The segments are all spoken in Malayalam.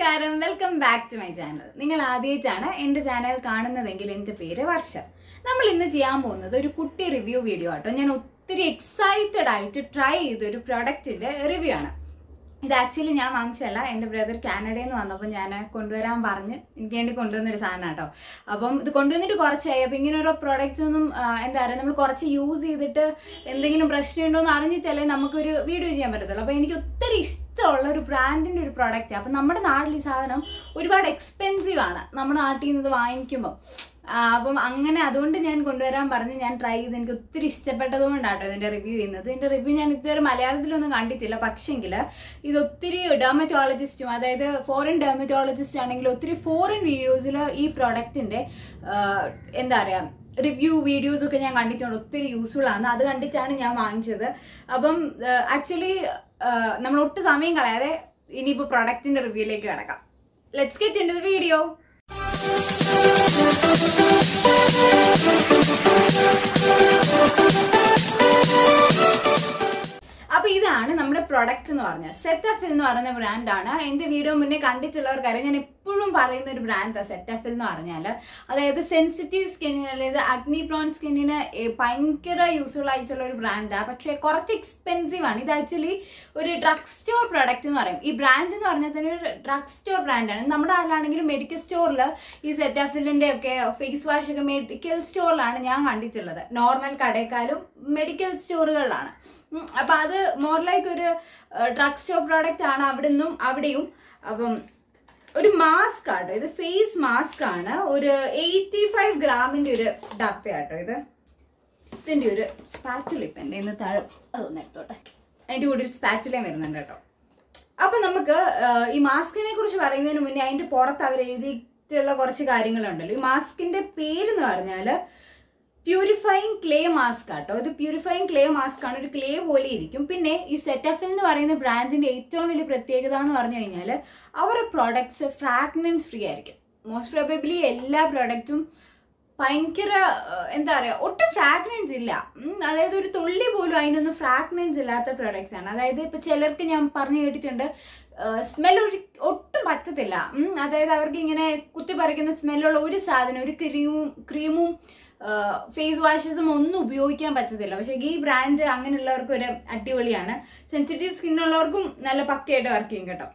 നമസ്കാരം welcome back to my channel നിങ്ങൾ ആദ്യമായിട്ടാണ് എൻ്റെ ചാനൽ കാണുന്നതെങ്കിൽ എൻ്റെ പേര് വർഷ നമ്മൾ ഇന്ന് ചെയ്യാൻ പോകുന്നത് ഒരു കുട്ടി റിവ്യൂ വീഡിയോ ആട്ടോ ഞാൻ ഒത്തിരി എക്സൈറ്റഡ് ആയിട്ട് ട്രൈ ചെയ്ത ഒരു പ്രൊഡക്റ്റിന്റെ റിവ്യൂ ആണ് ഇത് ആക്ച്വലി ഞാൻ വാങ്ങിച്ചല്ല എൻ്റെ ബ്രദർ കാനഡയിൽ നിന്ന് വന്നപ്പോൾ ഞാൻ കൊണ്ടുവരാൻ പറഞ്ഞ് എനിക്ക് വേണ്ടി കൊണ്ടുവന്നൊരു സാധനം കേട്ടോ അപ്പം ഇത് കൊണ്ടുവന്നിട്ട് കുറച്ചായി അപ്പം ഇങ്ങനെ ഓരോ പ്രോഡക്റ്റ്സ് ഒന്നും ആ, എന്താ പറയുക നമ്മൾ കുറച്ച് യൂസ് ചെയ്തിട്ട് എന്തെങ്കിലും പ്രശ്നമുണ്ടോ എന്ന് അറിഞ്ഞിട്ടല്ലേ നമുക്കൊരു വീഡിയോ ചെയ്യാൻ പറ്റത്തുള്ളൂ അപ്പം എനിക്ക് ഒത്തിരി ഇഷ്ടമുള്ള ഒരു ബ്രാൻഡിൻ്റെ ഒരു പ്രോഡക്റ്റ് അപ്പം നമ്മുടെ നാട്ടിൽ ഈ സാധനം ഒരുപാട് എക്സ്പെൻസീവ് ആണ് നമ്മുടെ നാട്ടിൽ നിന്ന് ഇത് വാങ്ങിക്കുമ്പോൾ ആ, അപ്പം അങ്ങനെ അതുകൊണ്ട് ഞാൻ കൊണ്ടുവരാൻ പറഞ്ഞ് ഞാൻ ട്രൈ ചെയ്ത് എനിക്ക് ഒത്തിരി ഇഷ്ടപ്പെട്ടത് കൊണ്ടാട്ടോ ഇതിന്റെ റിവ്യൂ ചെയ്യുന്നത് ഇതിന്റെ റിവ്യൂ ഞാൻ ഇതുവരെ മലയാളത്തിലൊന്നും കണ്ടിട്ടില്ല പക്ഷെങ്കിൽ ഇത് ഒത്തിരി ഡെർമറ്റോളജിസ്റ്റും അതായത് ഫോറിൻ ഡെർമറ്റോളജിസ്റ്റ് ആണെങ്കിൽ ഒത്തിരി ഫോറിൻ വീഡിയോസിൽ ഈ പ്രോഡക്റ്റിന്റെ എന്താ പറയാ റിവ്യൂ വീഡിയോസ് ഒക്കെ ഞാൻ കണ്ടിട്ടുണ്ട് ഒത്തിരി യൂസ്ഫുൾ ആണ് അത് കണ്ടിട്ടാണ് ഞാൻ വാങ്ങിച്ചത് അപ്പം ആക്ച്വലി നമ്മൾ ഒട്ടും സമയം കളയാതെ ഇനിയിപ്പോൾ പ്രൊഡക്റ്റിന്റെ റിവ്യൂയിലേക്ക് കിടക്കാം let's get in the video അപ്പൊ ഇതാണ് നമ്മുടെ പ്രൊഡക്റ്റ് എന്ന് പറഞ്ഞാൽ സെറ്റഫിൽ എന്ന് പറയുന്ന ബ്രാൻഡാണ് എന്റെ വീഡിയോ മുന്നേ കണ്ടിട്ടുള്ളവർക്കറിയാം ഞാൻ എപ്പോഴും പറയുന്ന ഒരു ബ്രാൻഡാണ് സെറ്റഫിൽ എന്ന് പറഞ്ഞാൽ അതായത് സെൻസിറ്റീവ് സ്കിന്നിന് അതായത് അഗ്നി പ്രോൺ സ്കിന്നിന് ഭയങ്കര യൂസ്ഫുൾ ആയിട്ടുള്ള ഒരു ബ്രാൻഡാണ് പക്ഷെ കുറച്ച് എക്സ്പെൻസീവ് ആണ് ഇത് ആക്ച്വലി ഒരു ഡ്രഗ് സ്റ്റോർ പ്രൊഡക്റ്റ് എന്ന് പറയും ഈ ബ്രാൻഡ് എന്ന് പറഞ്ഞാൽ തന്നെ ഒരു ഡ്രഗ് സ്റ്റോർ ബ്രാൻഡാണ് നമ്മുടെ നാട്ടിലാണെങ്കിലും മെഡിക്കൽ സ്റ്റോറിൽ ഈ സെറ്റാഫിലിന്റെ ഒക്കെ ഫേസ് വാഷ് ഒക്കെ മെഡിക്കൽ സ്റ്റോറിലാണ് ഞാൻ കണ്ടിട്ടുള്ളത് നോർമൽ കടയേക്കാളും മെഡിക്കൽ സ്റ്റോറുകളിലാണ് ഉം, അപ്പൊ അത് മോർ ലൈക്ക് ഒരു ഡ്രഗ് സ്റ്റോർ പ്രോഡക്റ്റ് ആണ് അവിടെ നിന്നും അവിടെയും അപ്പം ഒരു മാസ്ക് ആട്ടോ ഇത് ഫേസ് മാസ്ക് ആണ് ഒരു എയ്റ്റി ഫൈവ് ഗ്രാമിന്റെ ഒരു ഡപ്പയാട്ടോ ഇത് ഇതിന്റെ ഒരു സ്പാറ്റുല ഇപ്പം എൻ്റെ ഇന്ന് താഴെ അതൊന്ന് എടുത്തോട്ടെ അതിന്റെ കൂടെ ഒരു സ്പാറ്റുലയും വരുന്നുണ്ട് കേട്ടോ അപ്പൊ നമുക്ക് ആ, ഈ മാസ്കിനെ കുറിച്ച് പറയുന്നതിന് മുന്നേ അതിന്റെ പുറത്ത് അവർ എഴുതിയിട്ടുള്ള കുറച്ച് കാര്യങ്ങളുണ്ടല്ലോ ഈ മാസ്കിന്റെ പേര് എന്ന് പറഞ്ഞാല് പ്യൂരിഫൈങ് ക്ലേ മാസ്ക് ആട്ടോ ഇത് പ്യൂരിഫൈങ് ക്ലേ മാസ്ക് ആണ് ഒരു ക്ലേ പോലെ ഇരിക്കും പിന്നെ ഈ സെറ്റഫിൽ എന്ന് പറയുന്ന ബ്രാൻഡിന്റെ ഏറ്റവും വലിയ പ്രത്യേകത എന്ന് പറഞ്ഞു കഴിഞ്ഞാൽ അവരുടെ പ്രോഡക്ട്സ് ഫ്രാഗ്രൻസ് ഫ്രീ ആയിരിക്കും മോസ്റ്റ് പ്രോബബ്ലി എല്ലാ പ്രോഡക്റ്റും ഭയങ്കര ഏഹ്, എന്താ പറയുക ഒട്ടും ഫ്രാഗ്രൻസ് ഇല്ല ഉം, അതായത് ഒരു തുള്ളി പോലും അതിനൊന്നും ഫ്രാഗ്രൻസ് ഇല്ലാത്ത പ്രോഡക്റ്റ്സ് ആണ് അതായത് ഇപ്പൊ ചിലർക്ക് ഞാൻ പറഞ്ഞു കേട്ടിട്ടുണ്ട് സ്മെൽ ഒരു ഒട്ടും പറ്റത്തില്ല ഉം, അതായത് അവർക്ക് ഇങ്ങനെ കുത്തിപ്പറിക്കുന്ന സ്മെല്ലുള്ള ഒരു സാധനം ഒരു ക്രീമും ക്രീമും ഫേസ് വാഷസും ഒന്നും ഉപയോഗിക്കാൻ പറ്റത്തില്ല പക്ഷെ ഈ ബ്രാൻഡ് അങ്ങനെയുള്ളവർക്ക് ഒരു അടിപൊളിയാണ് സെൻസിറ്റീവ് സ്കിന്നുള്ളവർക്കും നല്ല പക്കയായിട്ട് വർക്ക് ചെയ്യും കേട്ടോ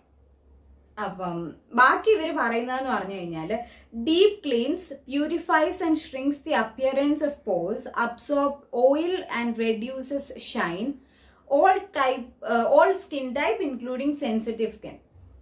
അപ്പം ബാക്കി ഇവർ പറയുന്നതെന്ന് പറഞ്ഞു കഴിഞ്ഞാൽ deep cleanses purifies and shrinks the appearance of pores absorb oil and reduces shine all type all skin type including sensitive skin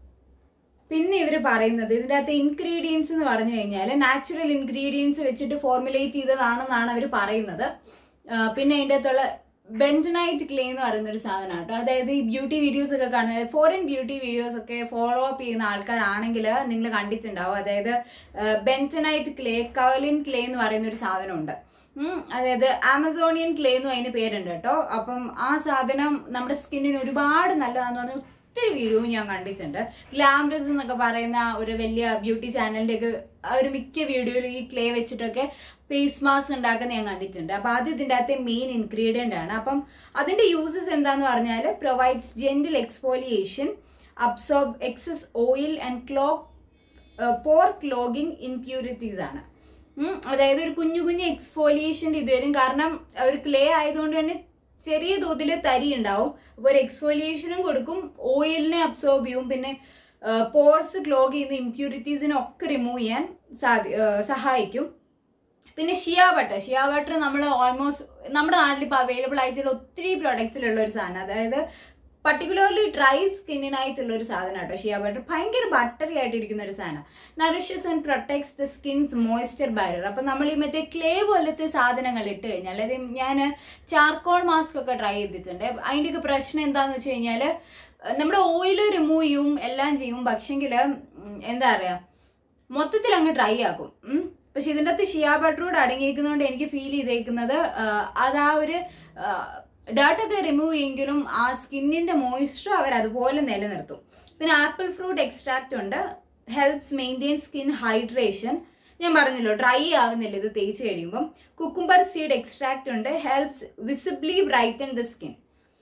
പിന്നെ ഇവർ പറയുന്നത് ഇതിൻ്റെ അകത്ത് ഇൻഗ്രീഡിയൻസ് എന്ന് പറഞ്ഞു കഴിഞ്ഞാൽ നാച്ചുറൽ ഇൻഗ്രീഡിയൻസ് വെച്ചിട്ട് ഫോർമുലേറ്റ് ചെയ്തതാണെന്നാണ് അവർ പറയുന്നത് ആ, പിന്നെ അതിൻ്റെ അകത്തുള്ള ബെൻറ്റനൈറ്റ് ക്ലേ എന്ന് പറയുന്ന ഒരു സാധനം കേട്ടോ അതായത് ഈ ബ്യൂട്ടി വീഡിയോസ് ഒക്കെ കാണുന്നത് ഫോറിൻ ബ്യൂട്ടി വീഡിയോസ് ഒക്കെ ഫോളോ അപ്പ് ചെയ്യുന്ന ആൾക്കാരാണെങ്കിൽ നിങ്ങൾ കണ്ടിട്ടുണ്ടാവും അതായത് ബെൻറ്റനൈറ്റ് ക്ലേ കവലിൻ ക്ലേ എന്ന് പറയുന്ന ഒരു സാധനമുണ്ട് ഉം, അതായത് ആമസോണിയൻ ക്ലേ എന്നും അതിന് പേരുണ്ട് കേട്ടോ അപ്പം ആ സാധനം നമ്മുടെ സ്കിന്നിന് ഒരുപാട് നല്ലതാന്ന് പറഞ്ഞ് ഒത്തിരി വീഡിയോ ഞാൻ കണ്ടിട്ടുണ്ട് ഗ്ലാംറസ് എന്നൊക്കെ പറയുന്ന ഒരു വലിയ ബ്യൂട്ടി ചാനലിന്റെ ഒക്കെ ഒരു മിക്ക വീഡിയോയിൽ ഈ ക്ലേ വെച്ചിട്ടൊക്കെ ഫേസ് മാസ്ക് ഉണ്ടാക്കുന്ന ഞാൻ കണ്ടിട്ടുണ്ട് അപ്പൊ അത് ഇതിന്റെ അകത്തെ മെയിൻ ഇൻഗ്രീഡിയന്റ് ആണ് അപ്പം അതിന്റെ യൂസസ് എന്താന്ന് പറഞ്ഞാൽ provides gentle exfoliation absorb excess oil and clog pore clogging impurities ആണ് ഉം, അതായത് ഒരു കുഞ്ഞു കുഞ്ഞു എക്സ്ഫോലിയേഷൻ്റെ ഇത് വരും കാരണം ഒരു ക്ലേ ആയതുകൊണ്ട് തന്നെ ചെറിയ തോതിൽ തരി ഉണ്ടാവും അപ്പോൾ ഒരു എക്സ്ഫോലിയേഷനും കൊടുക്കും ഓയിലിനെ അബ്സോർബ് ചെയ്യും പിന്നെ പോർസ് ക്ലോഗ് ചെയ്യുന്ന ഇംപ്യൂരിറ്റീസിനെ ഒക്കെ റിമൂവ് ചെയ്യാൻ സാധി ആ, സഹായിക്കും പിന്നെ ഷിയ ബട്ടർ ഷിയ ബട്ടർ നമ്മൾ ഓൾമോസ്റ്റ് നമ്മുടെ നാട്ടിൽ ഇപ്പോൾ അവൈലബിൾ ആയിട്ടുള്ള ഒത്തിരി പ്രൊഡക്ട്സിലുള്ള ഒരു സാധനം അതായത് പർട്ടിക്കുലർലി ഡ്രൈ സ്കിന്നിനായിട്ടുള്ള ഒരു സാധനം കേട്ടോ ഷിയ ബട്ടർ ഭയങ്കര ബട്ടറി ആയിട്ടിരിക്കുന്ന ഒരു സാധനം nourishes and protects the skin's moisture barrier അപ്പം നമ്മൾ ഈ മറ്റേ ക്ലേ പോലത്തെ സാധനങ്ങൾ ഇട്ട് കഴിഞ്ഞാൽ അതായത് ഞാൻ ചാർക്കോൾ മാസ്ക് ഒക്കെ ട്രൈ ചെയ്തിട്ടുണ്ട് അതിൻ്റെയൊക്കെ പ്രശ്നം എന്താണെന്ന് വെച്ച് കഴിഞ്ഞാൽ നമ്മുടെ ഓയിൽ റിമൂവ് ചെയ്യും എല്ലാം ചെയ്യും പക്ഷെങ്കിൽ എന്താ പറയുക മൊത്തത്തിൽ അങ്ങ് ഡ്രൈ ആക്കും ഉം. പക്ഷെ ഇതിൻ്റെ അകത്ത് ഷിയ ബട്ടറോട് അടങ്ങിയിരിക്കുന്നതുകൊണ്ട് എനിക്ക് ഫീൽ ചെയ്തേക്കുന്നത് ആ, അത് ആ ഒരു ഡേർട്ട് ഒക്കെ റിമൂവ് ചെയ്യെങ്കിലും ആ സ്കിന്നിന്റെ മോയ്സ്ചർ അവർ അതുപോലെ നിലനിർത്തും പിന്നെ ആപ്പിൾ ഫ്രൂട്ട് എക്സ്ട്രാക്റ്റ് ഉണ്ട് ഹെൽപ്സ് മെയിൻറ്റെയിൻ സ്കിൻ ഹൈഡ്രേഷൻ ഞാൻ പറഞ്ഞല്ലോ ഡ്രൈ ആവുന്നില്ല ഇത് തേച്ച് കഴിയുമ്പം കുക്കുംബർ സീഡ് എക്സ്ട്രാക്റ്റ് ഉണ്ട് helps visibly brighten the skin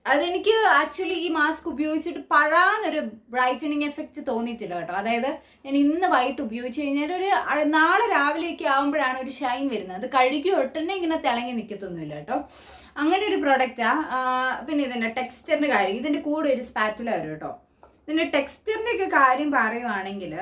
അതെനിക്ക് ആക്ച്വലി ഈ മാസ്ക് ഉപയോഗിച്ചിട്ട് പഴാന്നൊരു ബ്രൈറ്റനിങ് എഫക്റ്റ് തോന്നിയിട്ടില്ല കേട്ടോ അതായത് ഞാൻ ഇന്ന് വൈകിട്ട് ഉപയോഗിച്ച് കഴിഞ്ഞാൽ ഒരു അ- നാളെ രാവിലെയൊക്കെ ആകുമ്പോഴാണ് ഒരു ഷൈൻ വരുന്നത് അത് കഴുകി ഒട്ടനെ ഇങ്ങനെ തിളങ്ങി നിൽക്കത്തൊന്നുമില്ല കേട്ടോ അങ്ങനെ ഒരു പ്രൊഡക്റ്റാ പിന്നെ ഇതിന്റെ ടെക്സ്ചറിന്റെ കാര്യം ഇതിന്റെ കൂടെ ഒരു സ്പാറ്റുല വരും കേട്ടോ ഇതിന്റെ ടെക്സ്ചറിന്റെ ഒക്കെ കാര്യം പറയുവാണെങ്കിൽ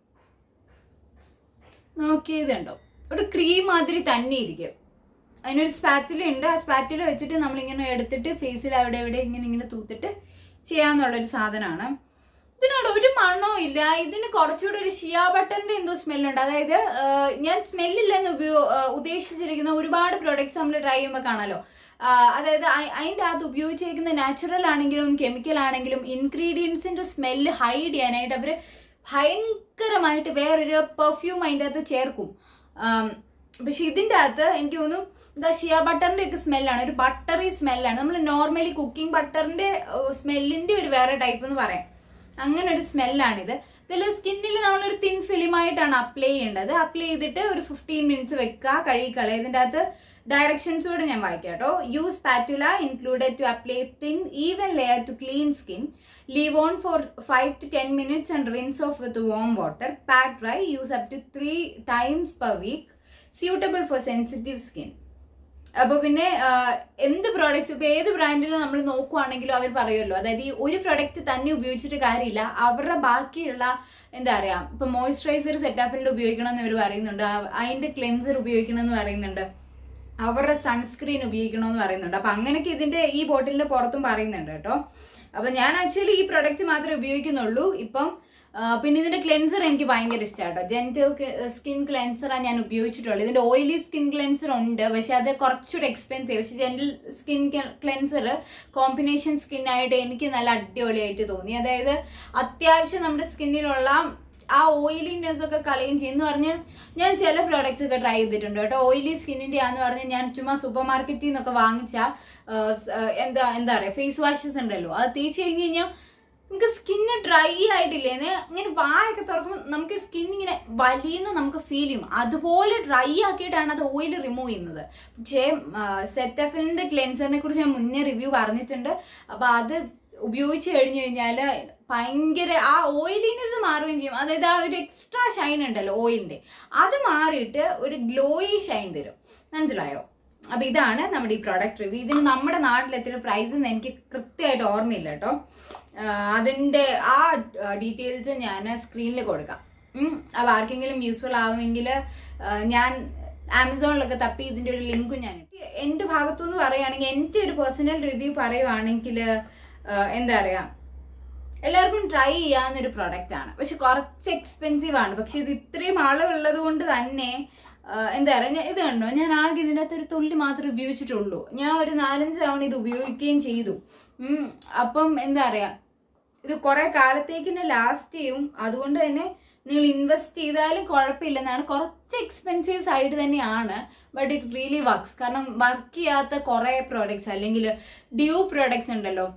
നോക്കിയതുണ്ടോ ഒരു ക്രീം മാതിരി തന്നെ ഇരിക്കും അതിനൊരു സ്പാറ്റില ഉണ്ട് ആ സ്പാറ്റില വെച്ചിട്ട് നമ്മളിങ്ങനെ എടുത്തിട്ട് ഫേസിൽ അവിടെ എവിടെ ഇങ്ങനെ ഇങ്ങനെ തൂത്തിട്ട് ചെയ്യാന്നുള്ളൊരു സാധനമാണ് ഇതിനോട് ഒരു മണവും ഇല്ല ഇതിന് കുറച്ചുകൂടി ഒരു ഷിയ ബട്ടറിന്റെ എന്തോ സ്മെല്ലുണ്ട് അതായത് ആ, ഞാൻ സ്മെല്ലില്ലെന്ന് ഉപയോ ആ, ഉദ്ദേശിച്ചിരിക്കുന്ന ഒരുപാട് പ്രോഡക്ട്സ് നമ്മൾ ട്രൈ ചെയ്യുമ്പോൾ കാണാലോ ആ, അതായത് അ- അതിന്റെ അകത്ത് ഉപയോഗിച്ചിരിക്കുന്ന നാച്ചുറൽ ആണെങ്കിലും കെമിക്കൽ ആണെങ്കിലും ഇൻഗ്രീഡിയൻസിന്റെ സ്മെല്ല് ഹൈഡ് ചെയ്യാനായിട്ട് അവര് ഭയങ്കരമായിട്ട് വേറൊരു പെർഫ്യൂം അതിൻ്റെ അകത്ത് ചേർക്കും ആം, പക്ഷെ ഇതിൻ്റെ അകത്ത് എനിക്ക് തോന്നുന്നു എന്താ ഷിയ ബട്ടറിന്റെ ഒക്കെ സ്മെല്ലാണ് ഒരു ബട്ടറി സ്മെല്ലാണ് നമ്മൾ നോർമലി കുക്കിംഗ് ബട്ടറിന്റെ സ്മെല്ലിന്റെ ഒരു വേറെ ടൈപ്പ് എന്ന് പറയാം അങ്ങനെ ഒരു സ്മെല്ലാണിത് ഇതിൽ സ്കിന്നിൽ നമ്മളൊരു തിൻ ഫിലിമായിട്ടാണ് അപ്ലൈ ചെയ്യേണ്ടത് അപ്ലൈ ചെയ്തിട്ട് ഒരു ഫിഫ്റ്റീൻ മിനിറ്റ്സ് വെക്കുക കഴുകിക്കളയുക ഇതിൻ്റെ അകത്ത് ഡയറക്ഷൻസ് കൂടെ ഞാൻ വായിക്കാം കേട്ടോ use spatula included to apply thin even layer to clean skin leave on for five to ten minutes and rinse off with warm water pat dry use up to three times per week suitable for sensitive skin അപ്പോൾ പിന്നെ ആ, എന്ത് പ്രോഡക്ട്സ് ഇപ്പോൾ ഏത് ബ്രാൻഡിലും നമ്മൾ നോക്കുവാണെങ്കിലും അവർ പറയുമല്ലോ അതായത് ഈ ഒരു പ്രൊഡക്റ്റ് തന്നെ ഉപയോഗിച്ചിട്ട് കാര്യമില്ല അവരുടെ ബാക്കിയുള്ള എന്താ പറയുക ഇപ്പൊ മോയ്സ്ചറൈസർ സെറ്റാഫിൽ ഉപയോഗിക്കണം എന്ന് ഇവർ പറയുന്നുണ്ട് ആ- അതിന്റെ ക്ലെൻസർ ഉപയോഗിക്കണം എന്ന് പറയുന്നുണ്ട് അവരുടെ സൺസ്ക്രീൻ ഉപയോഗിക്കണമെന്ന് പറയുന്നുണ്ട് അപ്പൊ അങ്ങനെയൊക്കെ ഇതിന്റെ ഈ ബോട്ടിലിന്റെ പുറത്തും പറയുന്നുണ്ട് കേട്ടോ അപ്പൊ ഞാൻ ആക്ച്വലി ഈ പ്രൊഡക്റ്റ് മാത്രമേ ഉപയോഗിക്കുന്നുള്ളൂ ഇപ്പം ആ, പിന്നെ ഇതിന്റെ ക്ലെൻസർ എനിക്ക് ഭയങ്കര ഇഷ്ടമാണ് കേട്ടോ ജെന്റിൽ സ്കിൻ ക്ലെൻസറാണ് ഞാൻ ഉപയോഗിച്ചിട്ടുള്ളത് ഇതിന്റെ ഓയിലി സ്കിൻ ക്ലെൻസർ ഉണ്ട് പക്ഷെ അത് കുറച്ചുകൂടെ എക്സ്പെൻസീവ് പക്ഷെ gentle skin cleanser combination skin ആയിട്ട് എനിക്ക് നല്ല അടിപൊളിയായിട്ട് തോന്നി അതായത് അത്യാവശ്യം നമ്മുടെ സ്കിന്നിലുള്ള ആ ഓയിലിനെസ് ഒക്കെ കളയും ചെയ്യും എന്ന് പറഞ്ഞ് ഞാൻ ചില പ്രോഡക്ട്സ് ഒക്കെ ട്രൈ ചെയ്തിട്ടുണ്ട് കേട്ടോ ഓയിലി സ്കിന്നിന്റെ ആന്ന് പറഞ്ഞ് ഞാൻ ചുമ്മാ സൂപ്പർ മാർക്കറ്റിൽ നിന്നൊക്കെ വാങ്ങിച്ച ആ, സ്- ആ, എന്താ എന്താ പറയാ ഫേസ് വാഷസ് ഉണ്ടല്ലോ അത് തേച്ച് കഴിഞ്ഞ് കഴിഞ്ഞാൽ നമുക്ക് സ്കിന്ന് ഡ്രൈ ആയിട്ടില്ലേ എന്ന് ഇങ്ങനെ വായൊക്കെ തുറക്കുമ്പോൾ നമുക്ക് സ്കിൻ ഇങ്ങനെ വലിയുന്ന നമുക്ക് ഫീൽ ചെയ്യും അതുപോലെ ഡ്രൈ ആക്കിയിട്ടാണ് അത് ഓയിൽ റിമൂവ് ചെയ്യുന്നത് പക്ഷേ സെറ്റഫിലിന്റെ ക്ലെൻസറിനെ കുറിച്ച് ഞാൻ മുന്നേ റിവ്യൂ പറഞ്ഞിട്ടുണ്ട് അപ്പൊ അത് ഉപയോഗിച്ച് കഴിഞ്ഞു കഴിഞ്ഞാൽ ഭയങ്കര ആ ഓയിലിനെസ് മാറുകയും ചെയ്യും അതായത് ആ ഒരു എക്സ്ട്രാ ഷൈൻ ഉണ്ടല്ലോ ഓയിലിന്റെ അത് മാറിയിട്ട് ഒരു ഗ്ലോയി ഷൈൻ തരും മനസ്സിലായോ അപ്പൊ ഇതാണ് നമ്മുടെ ഈ പ്രോഡക്റ്റ് റിവ്യൂ ഇതിന് നമ്മുടെ നാട്ടിൽ എത്ര പ്രൈസ് എന്ന് എനിക്ക് കൃത്യമായിട്ട് ഓർമ്മയില്ല കേട്ടോ ആഹ് അതിന്റെ ആ ഡീറ്റെയിൽസ് ഞാൻ സ്ക്രീനിൽ കൊടുക്കാം ഉം. അപ്പൊ ആർക്കെങ്കിലും യൂസ്ഫുൾ ആവുമെങ്കിൽ ഞാൻ ആമസോണിലൊക്കെ തപ്പി ഇതിന്റെ ഒരു ലിങ്കും ഞാൻ ഇട്ടു. എന്റെ ഭാഗത്തുനിന്ന് പറയുകയാണെങ്കിൽ എന്റെ ഒരു പേഴ്സണൽ റിവ്യൂ പറയുവാണെങ്കിൽ എന്താ പറയാ എല്ലാവർക്കും ട്രൈ ചെയ്യാവുന്നൊരു പ്രൊഡക്റ്റ് ആണ് പക്ഷെ കുറച്ച് എക്സ്പെൻസീവ് ആണ് പക്ഷെ ഇത് ഇത്രയും അളവുള്ളത് കൊണ്ട് തന്നെ ആ, എന്താ പറയുക ഞാൻ ഇത് കണ്ടോ ഞാൻ ആകെ ഇതിൻ്റെ അകത്ത് ഒരു തുള്ളി മാത്രമേ ഉപയോഗിച്ചിട്ടുള്ളൂ ഞാൻ ഒരു നാലഞ്ച് തവണ ഇത് ഉപയോഗിക്കുകയും ചെയ്തു ഉം, അപ്പം എന്താ പറയാ ഇത് കുറെ കാലത്തേക്ക് തന്നെ ലാസ്റ്റ് ചെയ്യും അതുകൊണ്ട് തന്നെ നിങ്ങൾ ഇൻവെസ്റ്റ് ചെയ്താലും കുഴപ്പമില്ലെന്നാണ് കുറച്ച് എക്സ്പെൻസീവ് സൈഡ് തന്നെയാണ് ബട്ട് ഇറ്റ് റിയലി വർക്ക്സ് കാരണം വർക്ക് ചെയ്യാത്ത കുറെ പ്രോഡക്ട്സ് അല്ലെങ്കിൽ ഡ്യൂ പ്രോഡക്ട്സ് ഉണ്ടല്ലോ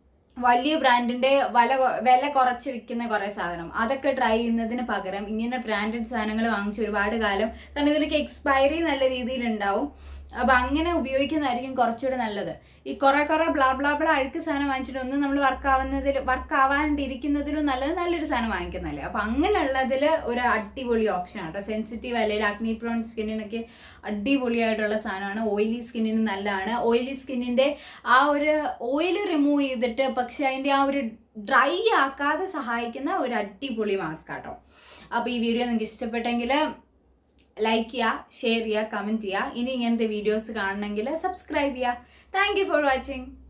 വലിയ ബ്രാൻഡിന്റെ വില കൊ- വില കുറച്ച് വിൽക്കുന്ന കുറെ സാധനം അതൊക്കെ ട്രൈ ചെയ്യുന്നതിന് പകരം ഇങ്ങനെ ബ്രാൻഡഡ് സാധനങ്ങൾ വാങ്ങിച്ച് ഒരുപാട് കാലം കാരണം ഇതിലേക്ക് എക്സ്പയറി നല്ല രീതിയിൽ ഉണ്ടാവും അപ്പൊ അങ്ങനെ ഉപയോഗിക്കുന്നതായിരിക്കും കുറച്ചുകൂടെ നല്ലത് ഈ കുറെ കുറെ ബ്ലാ ബ്ലാ ബ്ലാ അഴുക്ക് സാധനം വാങ്ങിച്ചിട്ട് ഒന്നും നമ്മൾ വർക്ക് ആവുന്നതിൽ വർക്ക് ആവാണ്ടിരിക്കുന്നതിലും നല്ലത് നല്ലൊരു സാധനം വാങ്ങിക്കുന്നതല്ലേ അപ്പൊ അങ്ങനെയുള്ളതിൽ ഒരു അടിപൊളി ഓപ്ഷൻ ആണ് കേട്ടോ സെൻസിറ്റീവ് അല്ലെങ്കിൽ അഗ്നി പ്രോൺ സ്കിന്നിനൊക്കെ അടിപൊളിയായിട്ടുള്ള സാധനമാണ് ഓയിലി സ്കിന്നിന് നല്ലതാണ് ഓയിലി സ്കിന്നിന്റെ ആ ഒരു ഓയിൽ റിമൂവ് ചെയ്തിട്ട് പക്ഷെ അതിന്റെ ആ ഒരു ഡ്രൈ ആക്കാതെ സഹായിക്കുന്ന ഒരു അടിപൊളി മാസ്ക് ആട്ടോ അപ്പൊ ഈ വീഡിയോ നിങ്ങൾക്ക് ഇഷ്ടപ്പെട്ടെങ്കിൽ ലൈക്ക് ചെയ്യുക ഷെയർ ചെയ്യുക കമന്റ് ചെയ്യുക ഇനി ഇങ്ങനത്തെ വീഡിയോസ് കാണണമെങ്കിൽ സബ്സ്ക്രൈബ് ചെയ്യുക താങ്ക് യു ഫോർ വാച്ചിങ്